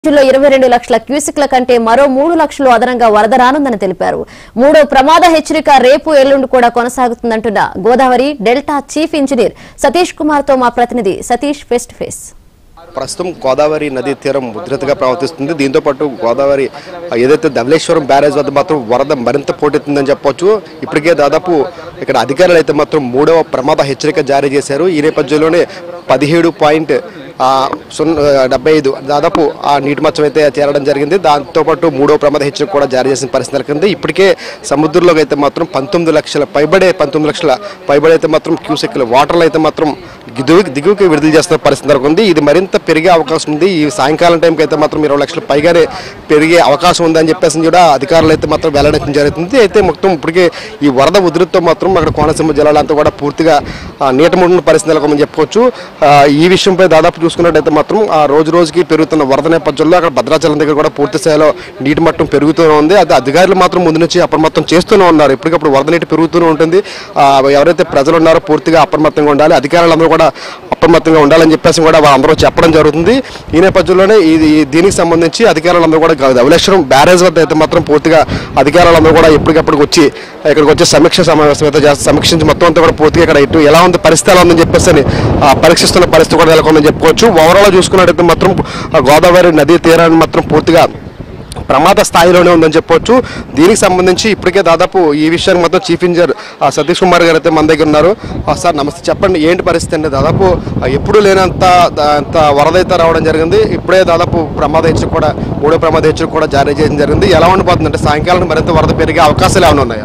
లో ఇరవై రెండు లక్షల క్యూసిక్ల కంటే మరో మూడు లక్షలు అదనంగా వరద రానుందని తెలిపారు మూడో ప్రమాద హెచ్చరిక రేపు ఎల్లుండి కూడా కొనసాగుతుందంటున్న Godavari delta chief engineer Satish Kumar తో మా ప్రతినిధి సతీష్ ఫేస్ టు ఫేస్ ప్రస్తుతం గోదావరి నదీ తీరం ఉధృతిగా ప్రవర్తిస్తుంది దీంతో పాటు గోదావరి ఏదైతే ధవళేశ్వరం బ్యారేజ్ వద్ద మాత్రం వరద మరింత పోటెత్తుందని చెప్పొచ్చు ఇప్పటికే దాదాపు ఇక్కడ అధికారులు అయితే మాత్రం మూడవ ప్రమాద హెచ్చరిక జారీ చేశారు ఈ నేపథ్యంలోనే పదిహేడు పాయింట్ సున్నా డెబ్బై ఐదు దాదాపు ఆ నీటి మచ్చం అయితే చేరడం జరిగింది దాంతోపాటు మూడో ప్రమాద హెచ్చరిక కూడా జారీ చేసిన పరిస్థితి నెలకొంది ఇప్పటికే సముద్రంలోకి అయితే మాత్రం పంతొమ్మిది లక్షల పైబడే పంతొమ్మిది లక్షల పైబడి అయితే మాత్రం క్యూసెక్ల వాటర్లు అయితే మాత్రం దిగువ దిగువకి విడుదల చేస్తున్న పరిస్థితి నెలకొంది ఇది మరింత పెరిగే అవకాశం ఉంది ఈ సాయంకాలం టైంకి అయితే మాత్రం ఇరవై లక్షల పైగానే పెరిగే అవకాశం ఉందని చెప్పేసి కూడా అధికారులు అయితే మాత్రం వెల్లడించడం జరుగుతుంది అయితే మొత్తం ఇప్పటికే ఈ వరద ఉధృతితో మాత్రం అక్కడ కోనసీమ జిల్లాలంతా కూడా పూర్తిగా ఆ, నీట ముడిన పరిస్థితి నెలకొందని చెప్పొచ్చు ఆ, ఈ విషయంపై దాదాపు చూసుకున్నట్టయితే మాత్రం ఆ రోజు రోజుకి పెరుగుతున్న వరద నేపథ్యంలో అక్కడ భద్రాచలం దగ్గర కూడా పూర్తి స్థాయిలో నీటి మట్టం పెరుగుతూనే ఉంది అది అధికారులు మాత్రం ముందు నుంచి అప్రమత్తం చేస్తూనే ఉన్నారు ఎప్పటికప్పుడు వరద నీటి పెరుగుతూనే ఉంటుంది ఆ, ఎవరైతే ప్రజలు ఉన్నారో పూర్తిగా అప్రమత్తంగా ఉండాలి అధికారులందరూ కూడా అప్రమత్తంగా ఉండాలని చెప్పేసి కూడా వాళ్ళందరూ చెప్పడం జరుగుతుంది ఈ నేపథ్యంలోనే ఇది ఈ- దీనికి సంబంధించి అధికారులందరూ కూడా గ- ధవళేశ్వరం బ్యారేజ్ వద్ద అయితే మాత్రం పూర్తిగా అధికారులందరూ కూడా ఎప్పటికప్పుడు వచ్చి ఇక్కడికి వచ్చి సమీక్ష సమావేశం అయితే చేస్తారు సమీక్షించి మొత్తం అంతా కూడా పూర్తిగా ఇక్కడ ఇటు ఎలా ఉంది పరిస్థితి ఎలా ఉందని చెప్పేసి అని, ఆ, పరీక్షిస్తున్న పరిస్థితి కూడా నెలకొందని చెప్పుకోవచ్చు ఓవరాల్ చూసుకున్నట్టయితే మాత్రం ఆ, గోదావరి నదీ తీరాన్ని మాత్రం పూర్తిగా ప్రమాద స్థాయిలోనే ఉందని చెప్పొచ్చు దీనికి సంబంధించి ఇప్పటికే దాదాపు ఈ విషయానికి మొత్తం చీఫ్ ఇంజనీర్ ఆ, సతీష్ కుమార్ గారు అయితే మన దగ్గర ఉన్నారు ఆ, సార్ నమస్తే చెప్పండి ఏంటి పరిస్థితి అండి దాదాపు ఆ, ఎప్పుడూ లేనంత దా- అంత వరద అయితే రావడం జరిగింది ఇప్పుడే దాదాపు ప్రమాద హెచ్చరిక కూడా మూడో ప్రమాద హెచ్చరిక కూడా జారీ చేయడం జరిగింది ఎలా ఉండిపోతుంది అంటే సాయంకాలం మరింత వరద పెరిగే అవకాశాలు ఏమైనా ఉన్నాయా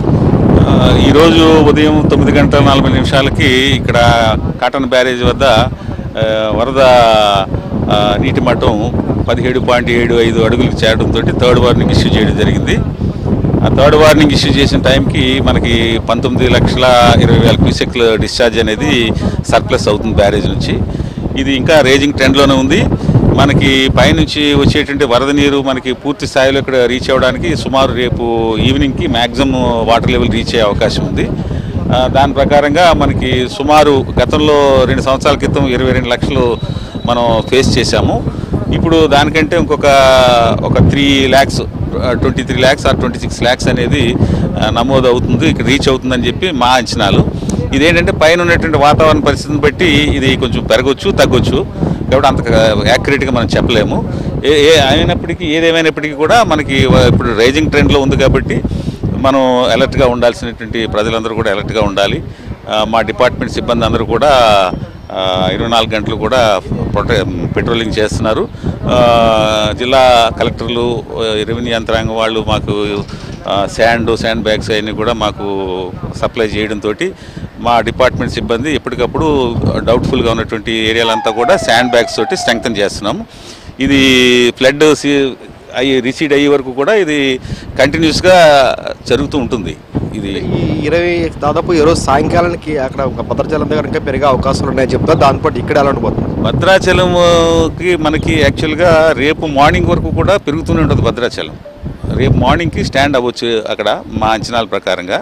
ఆ, ఈరోజు ఉదయం తొమ్మిది గంటల నలభై నిమిషాలకి ఇక్కడ కాటన్ బ్యారేజ్ వద్ద ఆ, వరద ఆ, నీటి మట్టం పదిహేడు పాయింట్ ఏడు ఐదు అడుగులకు చేరడంతో థర్డ్ వార్నింగ్ ఇష్యూ చేయడం జరిగింది ఆ థర్డ్ వార్నింగ్ ఇష్యూ చేసిన టైంకి మనకి పంతొమ్మిది లక్షల ఇరవై వేల క్యూసెక్ల డిశ్చార్జ్ అనేది సర్ప్లస్ అవుతుంది బ్యారేజ్ నుంచి ఇది ఇంకా రేజింగ్ ట్రెండ్లోనే ఉంది మనకి పైనుంచి వచ్చేటువంటి వరద నీరు మనకి పూర్తి స్థాయిలో ఇక్కడ రీచ్ అవ్వడానికి సుమారు రేపు ఈవినింగ్కి మ్యాక్సిమం వాటర్ లెవెల్ రీచ్ అయ్యే అవకాశం ఉంది ఆ, దాని ప్రకారంగా మనకి సుమారు గతంలో రెండు సంవత్సరాల క్రితం ఇరవై రెండు లక్షలు మనం ఫేస్ చేశాము ఇప్పుడు దానికంటే ఇంకొక ఒక three lakhs twenty three lakhs or twenty six lakhs అనేది ఆ, నమోదు అవుతుంది ఇక్కడ రీచ్ అవుతుందని చెప్పి మా అంచనాలు ఇదేంటంటే పైన ఉన్నటువంటి వాతావరణ పరిస్థితిని బట్టి ఇది కొంచెం పెరగవచ్చు తగ్గొచ్చు కాబట్టి అంత యాక్యురేట్గా మనం చెప్పలేము ఏ ఏ అయినప్పటికీ ఏదేమైనప్పటికీ కూడా మనకి వ- ఇప్పుడు రైజింగ్ ట్రెండ్లో ఉంది కాబట్టి మనం అలర్ట్గా ఉండాల్సినటువంటి ప్రజలందరూ కూడా అలర్ట్గా ఉండాలి ఆ, మా డిపార్ట్మెంట్ సిబ్బంది అందరూ కూడా ఆ, ఇరవై నాలుగు గంటలు కూడా ప్రొటె పెట్రోలింగ్ చేస్తున్నారు ఆ, జిల్లా కలెక్టర్లు ఆ, రెవెన్యూ యంత్రాంగం వాళ్ళు మాకు ఆ, శాండ్ శాండ్ బ్యాగ్స్ అవన్నీ కూడా మాకు సప్లై చేయడంతో మా డిపార్ట్మెంట్ సిబ్బంది ఎప్పటికప్పుడు డౌట్ఫుల్గా ఉన్నటువంటి ఏరియాలంతా కూడా శాండ్ బ్యాగ్స్ తోటి స్ట్రెంగ్తన్ చేస్తున్నాము ఇది ఫ్లడ్ సి అయ్యి రిసీడ్ అయ్యే వరకు కూడా ఇది కంటిన్యూస్గా జరుగుతూ ఉంటుంది ఇది ఈ ఇరవై దాదాపు ఈ రోజు సాయంకాలానికి అక్కడ ఒక భద్రాచలం దగ్గర ఇంకా పెరిగే అవకాశాలు ఉన్నాయని చెప్తారు దాంతో ఇక్కడ ఎలా ఉండిపోతుంది భద్రాచలంకి మనకి యాక్చువల్గా రేపు మార్నింగ్ వరకు కూడా పెరుగుతూనే ఉంటుంది భద్రాచలం రేపు మార్నింగ్కి స్టాండ్ అవ్వచ్చు అక్కడ మా అంచనాల ప్రకారంగా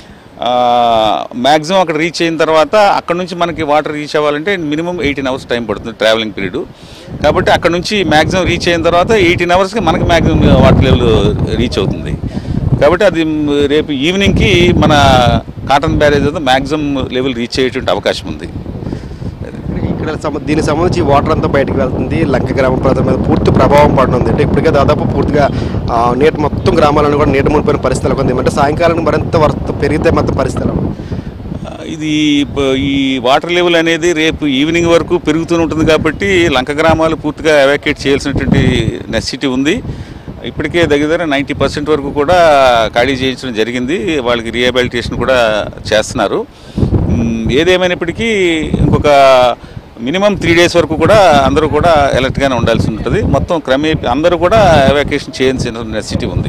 మ్యాక్సిమం అక్కడ రీచ్ అయిన తర్వాత అక్కడ నుంచి మనకి వాటర్ రీచ్ అవ్వాలంటే మినిమం ఎయిటీన్ అవర్స్ టైం పడుతుంది ట్రావెలింగ్ పీరియడ్ కాబట్టి అక్కడ నుంచి మ్యాక్సిమం రీచ్ అయిన తర్వాత ఎయిటీన్ అవర్స్కి మనకి మ్యాక్సిమం వాటర్ లెవెల్ రీచ్ అవుతుంది కాబట్టి అది రేపు ఈవినింగ్కి మన Cotton barrage maximum level reach అయ్యేటువంటి అవకాశం ఉంది ఇక్కడ సంబ- దీనికి సంబంధించి వాటర్ అంతా బయటకు వెళ్తుంది లంక గ్రామ ప్రజల మీద పూర్తి ప్రభావం పడనుంది అంటే ఇప్పటికే దాదాపు పూర్తిగా ఆ, నీటి మొత్తం గ్రామాలను కూడా నీట మునిపోయిన పరిస్థితి నెలకొంది అంటే సాయంకాలం మరింత వరద పెరిగితే మొత్తం పరిస్థితి ఎలా ఉంది? ఆ, ఇది ప- ఈ వాటర్ లెవెల్ అనేది రేపు ఈవినింగ్ వరకు పెరుగుతూనే ఉంటుంది కాబట్టి లంక గ్రామాలు పూర్తిగా ఎవాక్యుయేట్ చేయాల్సినటువంటి నెసిటీ ఉంది ఇప్పటికే దగ్గర దగ్గర నైంటీ పర్సెంట్ వరకు కూడా ఖాళీ చేయించడం జరిగింది వాళ్ళకి రీహాబిలిటేషన్ కూడా చేస్తున్నారు మ్, ఏదేమైనప్పటికీ ఇంకొక మినిమం త్రీ డేస్ వరకు కూడా అందరూ కూడా అలర్ట్గానే ఉండాల్సి ఉంటుంది మొత్తం క్రమే అందరూ కూడా ఎవాక్యుయేషన్ చేయాల్సిన నెసిటీ ఉంది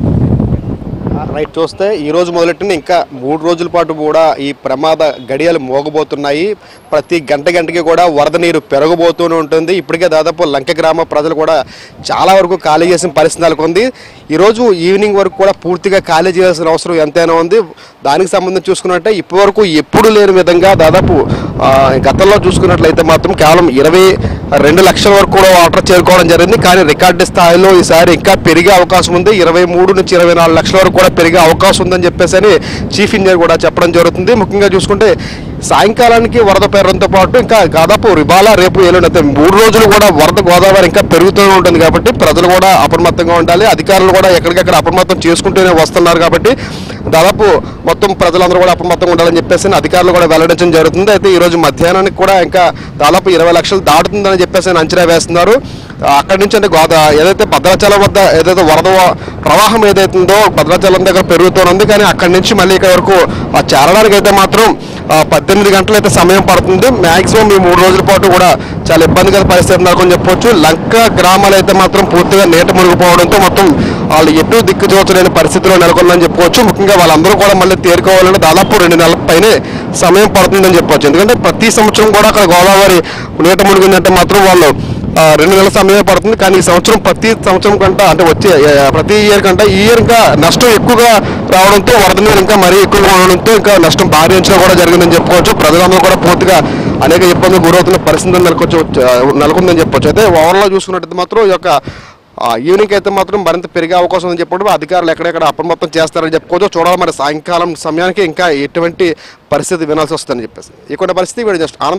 రైట్ చూస్తే ఈ రోజు మొదలెట్టిన ఇంకా మూడు రోజుల పాటు కూడా ఈ ప్రమాద గడియలు మోగబోతున్నాయి ప్రతి గంట గంటకి కూడా వరద నీరు పెరగబోతూనే ఉంటుంది ఇప్పటికే దాదాపు లంక గ్రామ ప్రజలు కూడా చాలా వరకు ఖాళీ చేసిన పరిస్థితి నెలకొంది ఈరోజు ఈవినింగ్ వరకు కూడా పూర్తిగా ఖాళీ చేయాల్సిన అవసరం ఎంతైనా ఉంది దానికి సంబంధించి చూసుకున్నట్టే ఇప్పటివరకు ఎప్పుడు లేని విధంగా దాదాపు ఆ, గతంలో చూసుకున్నట్లయితే మాత్రం కేవలం ఇరవై రెండు లక్షల వరకు కూడా వాటర్ చేరుకోవడం జరిగింది కానీ రికార్డు స్థాయిలో ఈసారి ఇంకా పెరిగే అవకాశం ఉంది ఇరవై మూడు నుంచి ఇరవై నాలుగు లక్షల వరకు కూడా పెరిగే అవకాశం ఉందని చెప్పేసి అని చీఫ్ ఇంజనీర్ కూడా చెప్పడం జరుగుతుంది ముఖ్యంగా చూసుకుంటే సాయంకాలానికి వరద పెరగడంతో పాటు ఇంకా దాదాపు రిబాలా రేపు ఎల్లుండి అయితే మూడు రోజులు కూడా వరద గోదావరి ఇంకా పెరుగుతూనే ఉంటుంది కాబట్టి ప్రజలు కూడా అప్రమత్తంగా ఉండాలి అధికారులు కూడా ఎక్కడికక్కడ అప్రమత్తం చేసుకుంటూనే వస్తున్నారు కాబట్టి దాదాపు మొత్తం ప్రజలందరూ కూడా అప్రమత్తంగా ఉండాలని చెప్పేసి అధికారులు కూడా వెల్లడించడం జరుగుతుంది అయితే ఈ రోజు మధ్యాహ్నానికి కూడా ఇంకా దాదాపు ఇరవై లక్షలు దాటుతుందని చెప్పేసి ఆయన అంచనా వేస్తున్నారు ఆ, అక్కడి నుంచి అంటే గోదా ఏదైతే భద్రాచలం వద్ద ఏదైతే వరద వా- ప్రవాహం ఏదైతే ఉందో భద్రాచలం దగ్గర పెరుగుతోంది కానీ అక్కడి నుంచి మళ్ళీ ఇక్కడ వరకు ఆ చేరడానికి అయితే మాత్రం ఆ, పద్దెనిమిది గంటలు అయితే సమయం పడుతుంది మాక్సిమం ఈ మూడు రోజుల పాటు కూడా చాలా ఇబ్బందికర పరిస్థితి నెలకొని చెప్పొచ్చు లంక గ్రామాలు అయితే మాత్రం పూర్తిగా నీట మునిగిపోవడంతో మొత్తం వాళ్ళు ఎటు దిక్కు చూచలేని పరిస్థితిలో నెలకొందని చెప్పుకోవచ్చు ముఖ్యంగా వాళ్ళందరూ కూడా మళ్ళీ తేరుకోవాలంటే దాదాపు రెండు నెలల పైనే సమయం పడుతుందని చెప్పొచ్చు ఎందుకంటే ప్రతి సంవత్సరం కూడా అక్కడ గోదావరి నీట మునిగిందంటే మాత్రం వాళ్ళు ఆ, రెండు నెలల సమయం పడుతుంది కానీ ఈ సంవత్సరం ప్రతి సంవత్సరం కంటే అంటే వచ్చే ఆ, ప్రతి ఇయర్ కంటే ఈ ఇయర్ ఇంకా నష్టం ఎక్కువగా రావడంతో వరద నీరు ఇంకా మరీ ఎక్కువగా ఉండడంతో ఇంకా నష్టం భారీ అంచనా కూడా జరిగిందని చెప్పుకోవచ్చు ప్రజలందరూ కూడా పూర్తిగా అనేక ఇబ్బందులు గురవుతున్న పరిస్థితి నెలకొచ్చు నెలకొందని చెప్పొచ్చు అయితే ఓవరాల్ చూసుకున్నట్టయితే మాత్రం ఈ యొక్క ఆ, ఈవినింగ్ అయితే మాత్రం మరింత పెరిగే అవకాశం ఉందని చెప్పడం అధికారులు ఎక్కడెక్కడ అప్రమత్తం చేస్తారని చెప్పుకోవచ్చు చూడాలి మరి సాయంకాలం సమయానికి ఇంకా ఎటువంటి పరిస్థితి వినాల్సి వస్తుందని చెప్పేసి ఇక్కడ పరిస్థితి వీడు జస్ట్ ఆనంద